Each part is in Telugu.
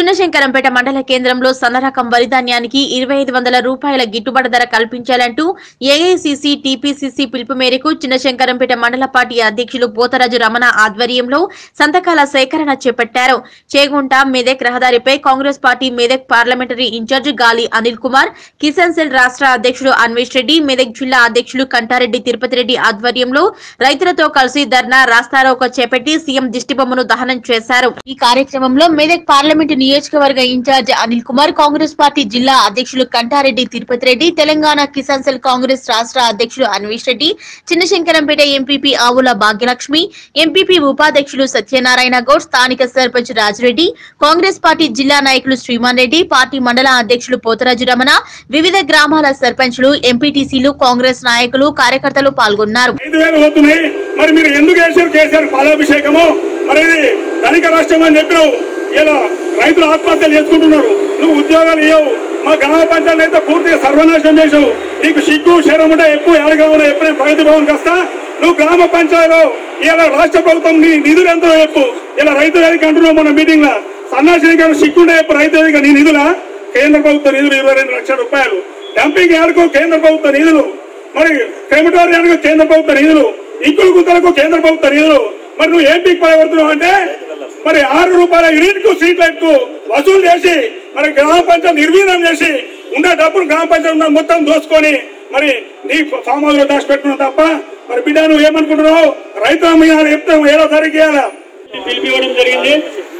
చిన్నశంకరంపేట మండల కేంద్రంలో సన్నరకం వరి ధాన్యానికి ఇరవై ఐదు వందల రూపాయల గిట్టుబాటు ధర కల్పించాలంటూ ఏఐసిసి టీపీసీసీ పిలుపు మేరకు చిన్నశంకరంపేట మండల పార్టీ అధ్యక్షులు పోతరాజు రమణ ఆధ్వర్యంలో సంతకాల సేకరణ చేపట్టారు చేగుంట మెదక్ రహదారిపై Congress party Medak parliamentary in charge Gali Anil Kumar Kisan cell రాష్ట్ర అధ్యక్షుడు అన్వేష్ రెడ్డి మెదక్ జిల్లా అధ్యక్షులు కంటారెడ్డి తిరుపతి రెడ్డి ఆధ్వర్యంలో రైతులతో కలిసి ధర్నా రాస్తారోకో చేపట్టి సీఎం దిష్టిబొమ్మను దహనం చేశారు ఈ కార్యక్రమంలో మెదక్ పార్లమెంటు నియోజకవర్గ in charge Anil Kumar Congress party జిల్లా అధ్యక్షులు కంటారెడ్డి తిరుపతి రెడ్డి తెలంగాణ కిసాన్ సెల్ కాంగ్రెస్ రాష్ట్ర అధ్యక్షులు అన్వేష్ రెడ్డి చిన్నశంకరంపేట ఎంపీపీ ఆవుల భాగ్యలక్ష్మి ఎంపీపీ ఉపాధ్యక్షులు సత్యనారాయణ గౌడ్ స్థానిక సర్పంచ్ రాజిరెడ్డి కాంగ్రెస్ పార్టీ జిల్లా నాయకులు శ్రీమాన్ రెడ్డి పార్టీ మండల అధ్యక్షులు పోతరాజు రమణ వివిధ గ్రామాల సర్పంచ్లు ఎంపీటీసీలు కాంగ్రెస్ నాయకులు కార్యకర్తలు పాల్గొన్నారు ఐదు వేలు అవుతున్నాయి మరి మీరు ఎందుకు వేసారు కేసీఆర్ పాలాభిషేకము మరి ఇది ధనిక రాష్ట్రం అని చెప్పినావు ఇలా రైతులు ఆత్మహత్యలు చేసుకుంటున్నారు నువ్వు ఉద్యోగాలు ఇవ్వవు మా గ్రామ పంచాయతీ అయితే పూర్తిగా సర్వనాశనం చేసావు నీకు సిగ్గు శరం ఉంటే ఎక్కువ ఏడగా ఎప్పుడే ప్రగతి భవన్ వస్తా నువ్వు గ్రామ పంచాయతీలో ఇలా రాష్ట్ర ప్రభుత్వం నీ నిధులు ఎంతో చెప్పు ఇలా రైతు వేదిక అంటున్నావు మన మీటింగ్ లో సన్నాసి గారు సిగ్గుండే చెప్పు రైతు వేదిక నీ నిధుల కేంద్ర ప్రభుత్వ నిధులు ఇరవై రెండు లక్షల రూపాయలు డంపింగ్ యార్డుకు కేంద్ర ప్రభుత్వ నిధులు మరి క్రెమటోరియానికి కేంద్ర ప్రభుత్వ నిధులు ఇంకులు గుంతలకు కేంద్ర ప్రభుత్వ నిధులు మరి నువ్వు ఏం పీక్ పడగొడుతున్నావు అంటే మరి ఆరు రూపాయల యూనిట్ కు సీట్ కు వసూలు చేసి మరి గ్రామ పంచాయతీ నిర్వీర్యం చేసి ఉండే డబ్బులు గ్రామ పంచాయతీ ఉన్న మొత్తం దోసుకొని మరి నీ ఫామ్ హౌస్ లో దాచి పెట్టుకున్నావు తప్ప మరి బిడ్డ నువ్వు ఏమనుకుంటున్నావు రైతు మీద చెప్తే ఏదో తారీఖు ఇవ్వాలా పిలిపివ్వడం జరిగింది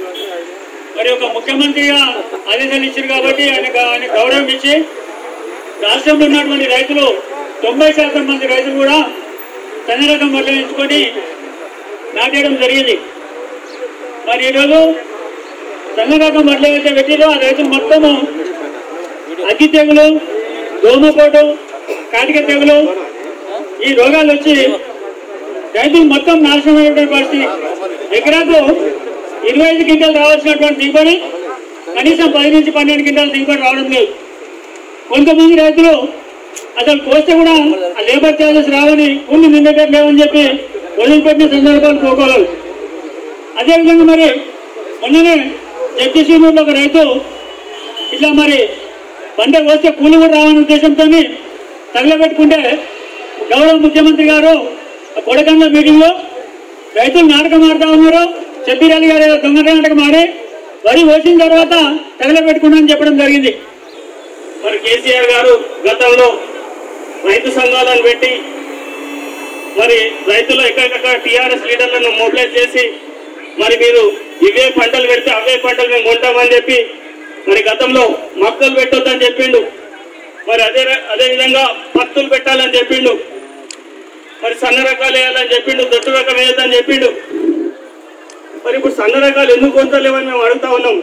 మరి ఒక ముఖ్యమంత్రిగా ఆదేశాలు ఇచ్చారు కాబట్టి ఆయన ఆయన గౌరవం ఇచ్చి రాష్ట్రంలో ఉన్నటువంటి రైతులు తొంభై శాతం మంది రైతులు కూడా సన్నరకం వడ్లు ఎంచుకొని నాటేయడం జరిగింది మరి ఈరోజు సన్నరకం వడ్లు అయితే పెట్టిలో ఆ రైతులు మొత్తము అగ్గి తెగులు దోమపోటు కాటిక తెగులు ఈ రోగాలు వచ్చి రైతులు మొత్తం నాశనం అయిపోయిన పరిస్థితి ఎకరాకు ఇరవై ఐదు క్వింటాలు రావాల్సినటువంటి దిగుబడి కనీసం పది నుంచి పన్నెండు క్వింటాలు దిగుబడి రావడం లేదు కొంతమంది రైతులు అసలు కోస్తే కూడా ఆ లేబర్ ఛార్జెస్ రావని కూలి నిండేటట్టు లేవని చెప్పి వదిలిపెట్టిన సందర్భాలు పోకోలేదు అదేవిధంగా మరి మొన్ననే జగదీశ్వరంలో ఒక రైతు ఇట్లా మరి పంట కోస్తే కూలి కూడా రావని ఉద్దేశంతో తగలబెట్టుకుంటే గౌరవ ముఖ్యమంత్రి గారు కొడకండ్ల మీటింగ్ లో రైతులు నాటకం ఆడుతా ఉన్నారు చెప్పిరాలి గారు ఏదో దొంగ నాటకం ఆడి వరి పోసిన తర్వాత తగలబెట్టుకున్నా అని చెప్పడం జరిగింది మరి కేసీఆర్ గారు గతంలో రైతు సంఘాలను పెట్టి మరి రైతులు ఎక్కడికక్కడ టీఆర్ఎస్ లీడర్లను మొబిలైజ్ చేసి మరి మీరు ఇవే పంటలు పెడితే అవే పంటలు మేము కొంటామని చెప్పి మరి గతంలో మొక్కలు పెట్టొద్దని చెప్పిండు మరి అదే అదే విధంగా పత్తులు పెట్టాలని చెప్పిండు మరి సన్న రకాలు వేయాలని చెప్పిండు దొట్టు రకం వేయొద్దని చెప్పిండు మరి ఇప్పుడు సన్న రకాలు ఎందుకు కొంటలేవని మేము అడుగుతా ఉన్నాం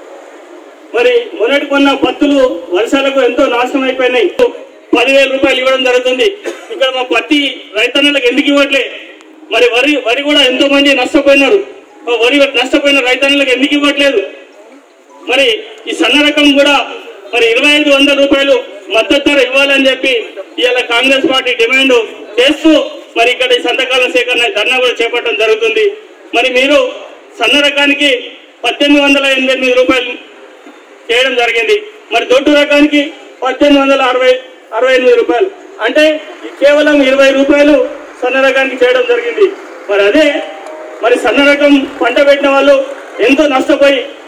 మరి మొన్నటి కొన్న పత్తులు వర్షాలకు ఎంతో నాశనం అయిపోయినాయి పదివేల రూపాయలు ఇవ్వడం జరుగుతుంది ఇక్కడ మా పత్తి రైతన్నలకు ఎందుకు ఇవ్వట్లే మరి వరి వరి కూడా ఎంతో మంది నష్టపోయినారు ఆ వరి నష్టపోయిన రైతన్నలకు ఎందుకు ఇవ్వట్లేదు మరి ఈ సన్న రకం కూడా మరి ఇరవై ఐదు వందల రూపాయలు మద్దతు ధర ఇవ్వాలని చెప్పి ఇవాళ కాంగ్రెస్ పార్టీ డిమాండ్ చేస్తూ మరి ఇక్కడ ఈ సంతకాల సేకరణ ధర్నా కూడా చేపట్టడం జరుగుతుంది మరి మీరు సన్న రకానికి పద్దెనిమిది వందల ఎనభై ఎనిమిది రూపాయలు చేయడం జరిగింది మరి దొడ్డు రకానికి పద్దెనిమిది వందల అరవై అరవై ఎనిమిది రూపాయలు అంటే కేవలం ఇరవై రూపాయలు సన్న రకానికి చేయడం జరిగింది మరి అదే మరి సన్న రకం పంట పెట్టిన వాళ్ళు ఎంతో నష్టపోయి